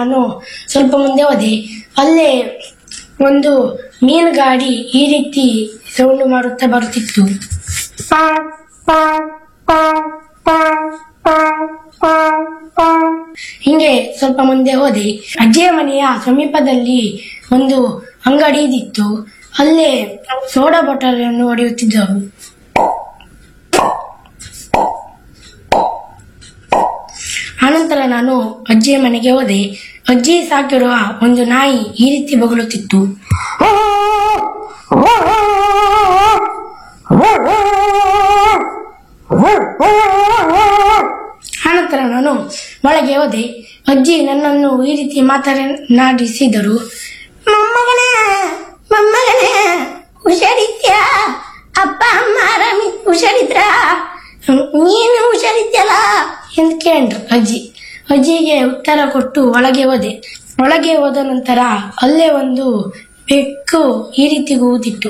ನಾನು ಸ್ವಲ್ಪ ಮುಂದೆ ಹೋದೆ ಅಲ್ಲೇ ಒಂದು ಮೀನುಗಾಡಿ ಈ ರೀತಿ ಸೌಂಡ್ ಮಾಡುತ್ತಾ ಬರುತ್ತಿತ್ತು ಹಿಂಗೆ ಸ್ವಲ್ಪ ಮುಂದೆ ಹೋದೆ ಅಜ್ಜಿಯ ಮನೆಯ ಸಮೀಪದಲ್ಲಿ ಒಂದು ಅಂಗಡಿ ಇದ್ದಿತ್ತು ಅಲ್ಲೇ ಸೋಡಾ ಬಾಟಲ್ ಅನ್ನು ಹೊಡೆಯುತ್ತಿದ್ದರು ಆನಂತರ ನಾನು ಅಜ್ಜಿಯ ಮನೆಗೆ ಹೋದೆ ಅಜ್ಜಿ ಸಾಕಿರುವ ಒಂದು ನಾಯಿ ಈ ರೀತಿ ಬಗಲುತ್ತಿತ್ತು ಆನಂತರ ನಾನು ಒಳಗೆ ಹೋದೆ ಅಜ್ಜಿ ನನ್ನನ್ನು ಈ ರೀತಿ ಮಾತನಾಡಿಸಿದರು ಮೊಮ್ಮಗನೇ ಮೊಮ್ಮಗನೇ ಹುಷಾರಿದ್ಯಾ ಅಪ್ಪ ಅಮ್ಮ ಆರಾಮಿ ಹುಷಾರಿದ್ರ ನೀನು ಹುಷಾರಿದ್ಯಲ್ಲ ಎಂದು ಕೇಳ್ರು ಅಜ್ಜಿ ಅಜ್ಜಿಗೆ ಉತ್ತರ ಕೊಟ್ಟು ಒಳಗೆ ಹೋದೆ ಒಳಗೆ ಹೋದ ನಂತರ ಅಲ್ಲೇ ಒಂದು ಬೆಕ್ಕು ಈ ರೀತಿ ಕೂತಿತ್ತು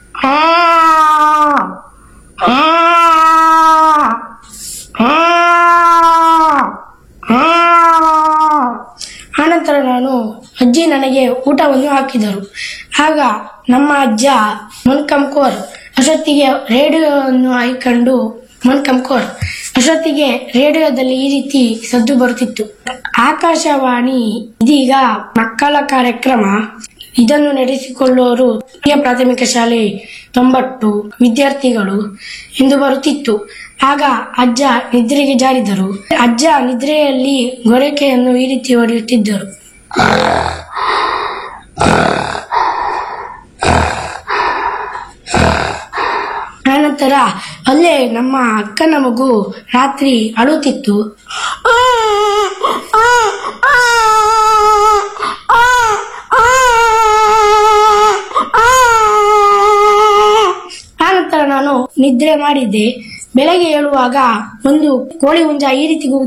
ಆನಂತರ ನಾನು ಅಜ್ಜಿ ನನಗೆ ಊಟವನ್ನು ಹಾಕಿದರು ಆಗ ನಮ್ಮ ಅಜ್ಜ ಮೊನ್ಕಂಕೋರ್ ಅಷ್ಟೊತ್ತಿಗೆ ರೇಡಿಯೋವನ್ನು ಹಾಕಿಕೊಂಡು ಮೊನ್ಕಂಕೋರ್ ಅಷ್ಟೊತ್ತಿಗೆ ರೇಡಿಯೋದಲ್ಲಿ ಈ ರೀತಿ ಸದ್ದು ಬರುತ್ತಿತ್ತು ಆಕಾಶವಾಣಿ ಇದೀಗ ಮಕ್ಕಳ ಕಾರ್ಯಕ್ರಮ ಇದನ್ನು ನಡೆಸಿಕೊಳ್ಳುವವರು ಹಿರಿಯ ಪ್ರಾಥಮಿಕ ಶಾಲೆ ತೊಂಬಟ್ಟು ವಿದ್ಯಾರ್ಥಿಗಳು ಎಂದು ಬರುತ್ತಿತ್ತು ಆಗ ಅಜ್ಜ ನಿದ್ರೆಗೆ ಜಾರಿದರು ಅಜ್ಜ ನಿದ್ರೆಯಲ್ಲಿ ಗೊರಕೆಯನ್ನು ಈ ರೀತಿ ಹೊಡೆಯುತ್ತಿದ್ದರು ಆನಂತರ ಅಲ್ಲೇ ನಮ್ಮ ಅಕ್ಕನ ಮಗು ರಾತ್ರಿ ಅಳುತ್ತಿತ್ತು ಆನಂತರ ನಾನು ನಿದ್ರೆ ಮಾಡಿದ್ದೆ ಬೆಳಗ್ಗೆ ಏಳುವಾಗ ಒಂದು ಕೋಳಿ ಹುಂಜ ಈ ರೀತಿ